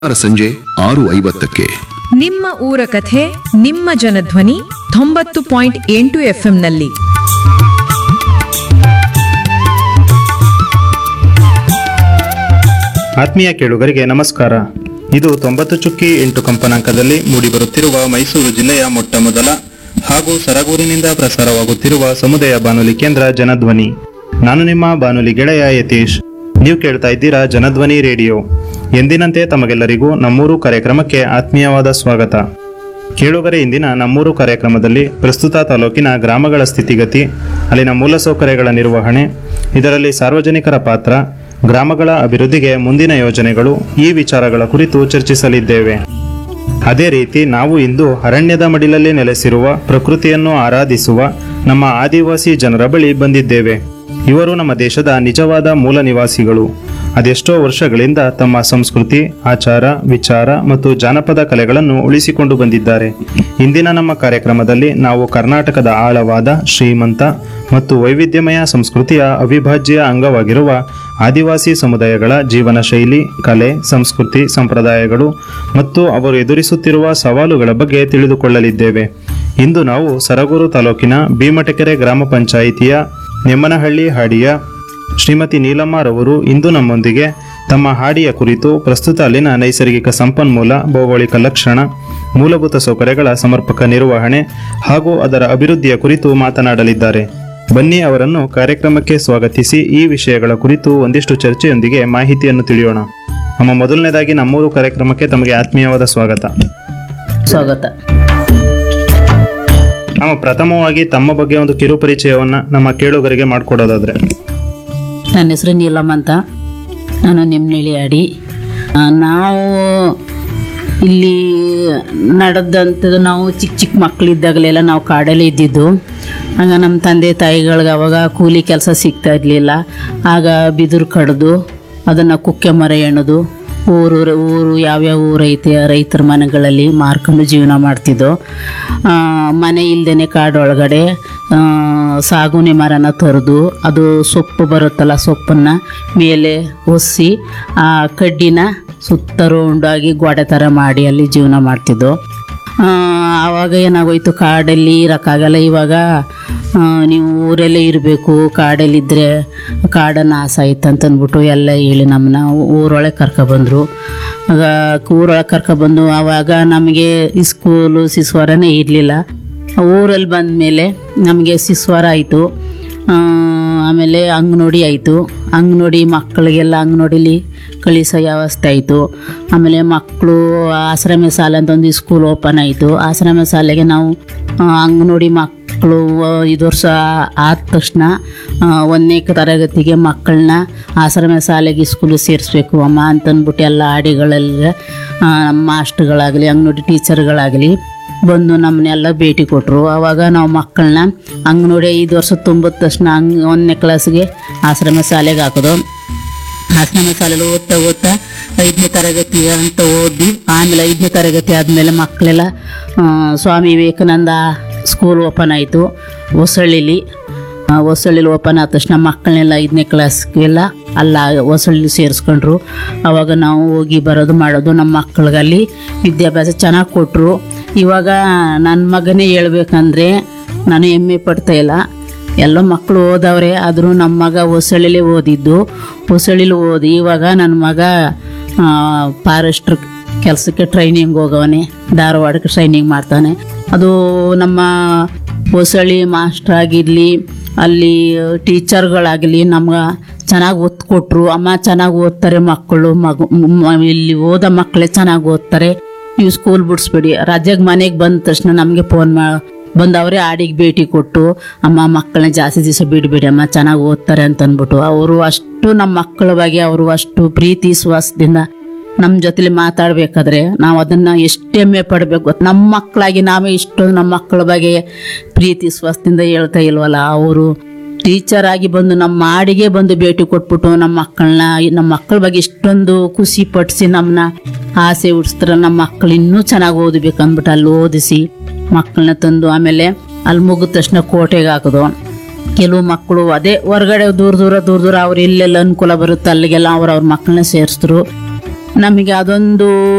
ಶನಿವಾರ ಸಂಜೆ ಆರು ಐವತ್ತಕ್ಕೆ ನಿಮ್ಮ ಊರ ಕಥೆ ನಿಮ್ಮ ಜನಧ್ವನಿ ತೊಂಬತ್ತು ಪಾಯಿಂಟ್ ಎಂಟು ಎಫ್ಎಂನಲ್ಲಿ ಆತ್ಮೀಯ ಕೇಳುಗರಿಗೆ ನಮಸ್ಕಾರ ಇದು ತೊಂಬತ್ತು ಚುಕ್ಕಿ ಎಂಟು ಕಂಪನಾಂಕದಲ್ಲಿ ಮೂಡಿಬರುತ್ತಿರುವ ಮೈಸೂರು ಜಿಲ್ಲೆಯ ಮೊಟ್ಟ ಮೊದಲ ಹಾಗೂ ಸರಗೂರಿನಿಂದ ಪ್ರಸಾರವಾಗುತ್ತಿರುವ ಸಮುದಾಯ ಬಾನುಲಿ ಕೇಂದ್ರ ಜನಧ್ವನಿ ನಾನು ನಿಮ್ಮ ಬಾನುಲಿ ಗೆಳೆಯ ಯತೀಶ್ ನೀವು ಕೇಳ್ತಾ ಇದ್ದೀರಾ ಜನಧ್ವನಿ ರೇಡಿಯೋ ಎಂದಿನಂತೆ ತಮಗೆಲ್ಲರಿಗೂ ನಮ್ಮೂರು ಕಾರ್ಯಕ್ರಮಕ್ಕೆ ಆತ್ಮೀಯವಾದ ಸ್ವಾಗತ ಕೇಳುಗರೆ ಇಂದಿನ ನಮ್ಮೂರು ಕಾರ್ಯಕ್ರಮದಲ್ಲಿ ಪ್ರಸ್ತುತ ತಾಲೂಕಿನ ಗ್ರಾಮಗಳ ಸ್ಥಿತಿಗತಿ ಅಲ್ಲಿನ ಮೂಲಸೌಕರ್ಯಗಳ ನಿರ್ವಹಣೆ ಇದರಲ್ಲಿ ಸಾರ್ವಜನಿಕರ ಪಾತ್ರ ಗ್ರಾಮಗಳ ಅಭಿವೃದ್ಧಿಗೆ ಮುಂದಿನ ಯೋಜನೆಗಳು ಈ ವಿಚಾರಗಳ ಕುರಿತು ಚರ್ಚಿಸಲಿದ್ದೇವೆ ಅದೇ ರೀತಿ ನಾವು ಇಂದು ಅರಣ್ಯದ ಮಡಿಲಲ್ಲಿ ನೆಲೆಸಿರುವ ಪ್ರಕೃತಿಯನ್ನು ಆರಾಧಿಸುವ ನಮ್ಮ ಆದಿವಾಸಿ ಜನರ ಬಳಿ ಬಂದಿದ್ದೇವೆ ಇವರು ನಮ್ಮ ದೇಶದ ನಿಜವಾದ ಮೂಲ ನಿವಾಸಿಗಳು ಅದೆಷ್ಟೋ ವರ್ಷಗಳಿಂದ ತಮ್ಮ ಸಂಸ್ಕೃತಿ ಆಚಾರ ವಿಚಾರ ಮತ್ತು ಜಾನಪದ ಕಲೆಗಳನ್ನು ಉಳಿಸಿಕೊಂಡು ಬಂದಿದ್ದಾರೆ ಇಂದಿನ ನಮ್ಮ ಕಾರ್ಯಕ್ರಮದಲ್ಲಿ ನಾವು ಕರ್ನಾಟಕದ ಆಳವಾದ ಶ್ರೀಮಂತ ಮತ್ತು ವೈವಿಧ್ಯಮಯ ಸಂಸ್ಕೃತಿಯ ಅವಿಭಾಜ್ಯ ಅಂಗವಾಗಿರುವ ಆದಿವಾಸಿ ಸಮುದಾಯಗಳ ಜೀವನ ಶೈಲಿ ಕಲೆ ಸಂಸ್ಕೃತಿ ಸಂಪ್ರದಾಯಗಳು ಮತ್ತು ಅವರು ಎದುರಿಸುತ್ತಿರುವ ಸವಾಲುಗಳ ಬಗ್ಗೆ ತಿಳಿದುಕೊಳ್ಳಲಿದ್ದೇವೆ ಇಂದು ನಾವು ಸರಗೂರು ತಾಲೂಕಿನ ಭೀಮಟಕೆರೆ ಗ್ರಾಮ ಪಂಚಾಯಿತಿಯ ನೆಮ್ಮನಹಳ್ಳಿ ಹಾಡಿಯ ಶ್ರೀಮತಿ ನೀಲಮ್ಮರವರು ಇಂದು ನಮ್ಮೊಂದಿಗೆ ತಮ್ಮ ಹಾಡಿಯ ಕುರಿತು ಪ್ರಸ್ತುತ ಅಲ್ಲಿನ ನೈಸರ್ಗಿಕ ಸಂಪನ್ಮೂಲ ಭೌಗೋಳಿಕ ಲಕ್ಷಣ ಮೂಲಭೂತ ಸೌಕರ್ಯಗಳ ಸಮರ್ಪಕ ನಿರ್ವಹಣೆ ಹಾಗೂ ಅದರ ಅಭಿವೃದ್ಧಿಯ ಕುರಿತು ಮಾತನಾಡಲಿದ್ದಾರೆ ಬನ್ನಿ ಅವರನ್ನು ಕಾರ್ಯಕ್ರಮಕ್ಕೆ ಸ್ವಾಗತಿಸಿ ಈ ವಿಷಯಗಳ ಕುರಿತು ಒಂದಿಷ್ಟು ಚರ್ಚೆಯೊಂದಿಗೆ ಮಾಹಿತಿಯನ್ನು ತಿಳಿಯೋಣ ನಮ್ಮ ಮೊದಲನೇದಾಗಿ ನಮ್ಮೂರು ಕಾರ್ಯಕ್ರಮಕ್ಕೆ ತಮಗೆ ಆತ್ಮೀಯವಾದ ಸ್ವಾಗತ ಸ್ವಾಗತ ನಮ್ಮ ಪ್ರಥಮವಾಗಿ ತಮ್ಮ ಬಗ್ಗೆ ಒಂದು ಕಿರು ಪರಿಚಯವನ್ನ ನಮ್ಮ ಕೇಳುಗರಿಗೆ ಮಾಡಿಕೊಡೋದಾದ್ರೆ ನನ್ನ ಹೆಸರು ನೀಲಮ್ಮ ಅಂತ ನಾನು ನಿಮ್ನಳ್ಳಿ ಆಡಿ ಆ, ನಾವು ಇಲ್ಲಿ ನಡೆದಂಥದ್ದು ನಾವು ಚಿಕ್ಕ ಚಿಕ್ಕ ಮಕ್ಕಳಿದ್ದಾಗಲೆಲ್ಲ ನಾವು ಕಾಡಲ್ಲೇ ಇದ್ದಿದ್ದು ಆಗ ನಮ್ಮ ತಂದೆ ತಾಯಿಗಳಿಗೆ ಅವಾಗ ಕೂಲಿ ಕೆಲಸ ಸಿಗ್ತಾ ಇರಲಿಲ್ಲ ಆಗ ಬಿದಿರು ಕಡ್ದು ಅದನ್ನು ಕುಕ್ಕೆ ಮರ ಎಣೋದು ಊರು ಊರು ಯಾವ್ಯಾವ ಊರು ಐತೆ ರೈತರ ಮನೆಗಳಲ್ಲಿ ಮಾರ್ಕೊಂಡು ಜೀವನ ಮಾಡ್ತಿದ್ದೋ ಆ, ಮನೆ ಇಲ್ದೇ ಕಾಡೊಳಗಡೆ ಆ, ಸಾಗುನೆ ಮರನ ತರಿದು ಅದು ಸೊಪ್ಪು ಬರುತ್ತಲ್ಲ ಸೊಪ್ಪನ್ನು ಮೇಲೆ ಒಸಿ ಆ ಕಡ್ಡಿನ ಸುತ್ತ ರೌಂಡಾಗಿ ಗೋಡೆ ಥರ ಮಾಡಿ ಅಲ್ಲಿ ಜೀವನ ಮಾಡ್ತಿದ್ದೋ ಆ, ಆವಾಗ ಏನಾಗೋಯ್ತು ಕಾಡಲ್ಲಿ ಇರೋಕ್ಕಾಗಲ್ಲ ಇವಾಗ ಆ, ನೀವು ಊರಲ್ಲೇ ಇರಬೇಕು ಕಾಡಲ್ಲಿದ್ದರೆ ಕಾಡ ನಾಶ ಆಯ್ತು ಅಂತಂದ್ಬಿಟ್ಟು ಎಲ್ಲ ಹೇಳಿ ನಮ್ಮನ್ನ ಊರೊಳಗೆ ಕರ್ಕೊಬಂದರು ಆಗ ಊರೊಳಗೆ ಕರ್ಕೊಬಂದು ಆವಾಗ ನಮಗೆ ಈ ಸ್ಕೂಲು ಶಿಸ್ವರನೇ ಇರಲಿಲ್ಲ ಊರಲ್ಲಿ ಬಂದ ಮೇಲೆ ನಮಗೆ ಶಿಸ್ವರ ಆಯಿತು ಆಮೇಲೆ ಅಂಗನೋಡಿ ಆಯಿತು ಅಂಗನೋಡಿ ಮಕ್ಕಳಿಗೆಲ್ಲ ಅಂಗನೋಡಿಲಿ ಕಳಿಸೋ ವ್ಯವಸ್ಥೆ ಆಯಿತು ಆಮೇಲೆ ಮಕ್ಕಳು ಆಶ್ರಮ ಶಾಲೆ ಅಂತ ಒಂದು ಸ್ಕೂಲ್ ಓಪನ್ ಆಯಿತು ಆಶ್ರಮ ಶಾಲೆಗೆ ನಾವು ಆ, ಅಂಗನೋಡಿ ಮಕ್ಕಳು ಇದು ವರ್ಷ ಆದ ತಕ್ಷಣ ಆ, ಒಂದನೇ ತರಗತಿಗೆ ಮಕ್ಕಳನ್ನ ಆಶ್ರಮ ಶಾಲೆಗೆ ಸ್ಕೂಲು ಸೇರಿಸ್ಬೇಕು ಅಮ್ಮ ಅಂತಂದ್ಬಿಟ್ಟು ಎಲ್ಲ ಹಾಡಿಗಳಲ್ಲಿ ಆ, ನಮ್ಮ ಮಾಸ್ಟ್ರುಗಳಾಗಲಿ ಅಂಗನೋಡಿ ಟೀಚರ್ಗಳಾಗಲಿ ಬಂದು ನಮ್ಮನ್ನೆಲ್ಲ ಭೇಟಿ ಕೊಟ್ಟರು ಆವಾಗ ನಾವು ಮಕ್ಕಳನ್ನ ಅಂಗನೋಡಿ ಐದು ವರ್ಷ ತುಂಬಿದ ತಕ್ಷಣ ಹಂಗ್ ಒಂದನೇ ಕ್ಲಾಸ್ಗೆ ಆಶ್ರಮ ಶಾಲೆಗೆ ಹಾಕೋದು ಆಶ್ರಮ ಶಾಲೆಯಲ್ಲಿ ಓದ್ತಾ ಓದ್ತಾ ಐದನೇ ತರಗತಿ ಅಂತ ಓದಿ ಆಮೇಲೆ ಐದನೇ ತರಗತಿ ಆದಮೇಲೆ ಮಕ್ಕಳೆಲ್ಲ ಆ, ಸ್ವಾಮಿ ವಿವೇಕಾನಂದ ಸ್ಕೂಲ್ ಓಪನ್ ಆಯಿತು ಹೊಸಳ್ಳಿಲಿ ಆ, ಹೊಸಳ್ಳಿಲಿ ಓಪನ್ ಆದ ತಕ್ಷಣ ಮಕ್ಕಳನ್ನೆಲ್ಲ ಐದನೇ ಕ್ಲಾಸ್ಗೆಲ್ಲ ಅಲ್ಲ ಹೊಸಳ್ಳಿ ಸೇರಿಸ್ಕೊಂಡ್ರು ಅವಾಗ ನಾವು ಹೋಗಿ ಬರೋದು ಮಾಡೋದು ನಮ್ಮ ಮಕ್ಕಳಿಗಲ್ಲಿ ವಿದ್ಯಾಭ್ಯಾಸ ಚೆನ್ನಾಗಿ ಕೊಟ್ಟರು ಇವಾಗ ನನ್ನ ಮಗನೇ ಹೇಳ್ಬೇಕಂದ್ರೆ ನಾನು ಹೆಮ್ಮೆ ಪಡ್ತಾ ಇಲ್ಲ ಎಲ್ಲ ಮಕ್ಕಳು ಓದವ್ರೆ ಆದರೂ ನಮ್ಮ ಮಗ ಹೊಸಳ್ಳಿಲೇ ಓದಿದ್ದು ಹೊಸಳ್ಳಿಲಿ ಓದಿ ಇವಾಗ ನನ್ನ ಮಗ ಫಾರೆಸ್ಟ್ರ್ ಕೆಲಸಕ್ಕೆ ಟ್ರೈನಿಂಗ್ ಹೋಗವನೆ ಧಾರವಾಡಕ್ಕೆ ಟ್ರೈನಿಂಗ್ ಮಾಡ್ತಾನೆ ಅದು ನಮ್ಮ ಹೊಸಳ್ಳಿ ಮಾಸ್ಟರ್ ಆಗಿರಲಿ ಅಲ್ಲಿ ಟೀಚರ್ಗಳಾಗಲಿ ನಮ್ಗೆ ಚೆನ್ನಾಗಿ ಒತ್ತು ಕೊಟ್ಟರು ಅಮ್ಮ ಚೆನ್ನಾಗಿ ಓದ್ತಾರೆ ಮಕ್ಕಳು ಮಗು ಮ- ಇಲ್ಲಿ ಓದೋ ಮಕ್ಕಳೇ ಚೆನ್ನಾಗಿ ಓದ್ತಾರೆ ನೀವು ಸ್ಕೂಲ್ ಬಿಡಿಸ್ಬೇಡಿ ರಜೆಗೆ ಮನೆಗೆ ಬಂದ ತಕ್ಷಣ ನಮಗೆ ಫೋನ್ ಮಾ ಬಂದವರೇ ಆಡಿಗೆ ಭೇಟಿ ಕೊಟ್ಟು ಅಮ್ಮ ಮಕ್ಕಳನ್ನ ಜಾಸ್ತಿ ದಿವಸ ಬಿಡಬೇಡಿ ಅಮ್ಮ ಚೆನ್ನಾಗಿ ಓದ್ತಾರೆ ಅಂತ ಅಂದ್ಬಿಟ್ಟು ಅವರು ಅಷ್ಟು ನಮ್ಮ ಮಕ್ಕಳ ಬಗ್ಗೆ ಅವರು ಅಷ್ಟು ಪ್ರೀತಿ ವಿಶ್ವಾಸದಿಂದ ನಮ್ಮ ಜೊತೆಲಿ ಮಾತಾಡಬೇಕಾದ್ರೆ ನಾವು ಅದನ್ನ ಎಷ್ಟು ಹೆಮ್ಮೆ ಪಡಬೇಕು ಗೊತ್ತಾ? ನಮ್ಮ ಮಕ್ಕಳಾಗಿ ನಾವೇ ಇಷ್ಟೊಂದು ನಮ್ಮ ಮಕ್ಕಳ ಬಗ್ಗೆ ಪ್ರೀತಿ ವಿಶ್ವಾಸದಿಂದ ಹೇಳ್ತಾ ಇಲ್ವಲ್ಲ ಅವರು ಟೀಚರ್ ಆಗಿ ಬಂದು ನಮ್ಮ ಮಾಡಿಗೆ ಬಂದು ಭೇಟಿ ಕೊಟ್ಬಿಟ್ಟು ನಮ್ಮ ಮಕ್ಕಳನ್ನ ನಮ್ಮ ಮಕ್ಕಳ ಬಗ್ಗೆ ಇಷ್ಟೊಂದು ಖುಷಿ ಪಡಿಸಿ ನಮ್ಮನ್ನ ಆಸೆ ಹುಡ್ಸ್ತಾರೆ ನಮ್ಮ ಮಕ್ಕಳು ಇನ್ನೂ ಚೆನ್ನಾಗಿ ಓದಬೇಕು ಅಂದ್ಬಿಟ್ಟು ಅಲ್ಲಿ ಓದಿಸಿ ಮಕ್ಕಳನ್ನ ತಂದು ಆಮೇಲೆ ಅಲ್ಲಿ ಮುಗಿದ ತಕ್ಷಣ ಕೋಟೆಗೆ ಹಾಕೋದು ಕೆಲವು ಮಕ್ಕಳು ಅದೇ ಹೊರಗಡೆ ದೂರ ದೂರ ದೂರ ದೂರ ಅವ್ರು ಎಲ್ಲೆಲ್ಲ ಅನುಕೂಲ ಬರುತ್ತೆ ಅಲ್ಲಿಗೆಲ್ಲ ಅವ್ರ ಅವ್ರ ಮಕ್ಕಳನ್ನ ಸೇರಿಸಿದ್ರು ನಮಗೆ ಅದೊಂದು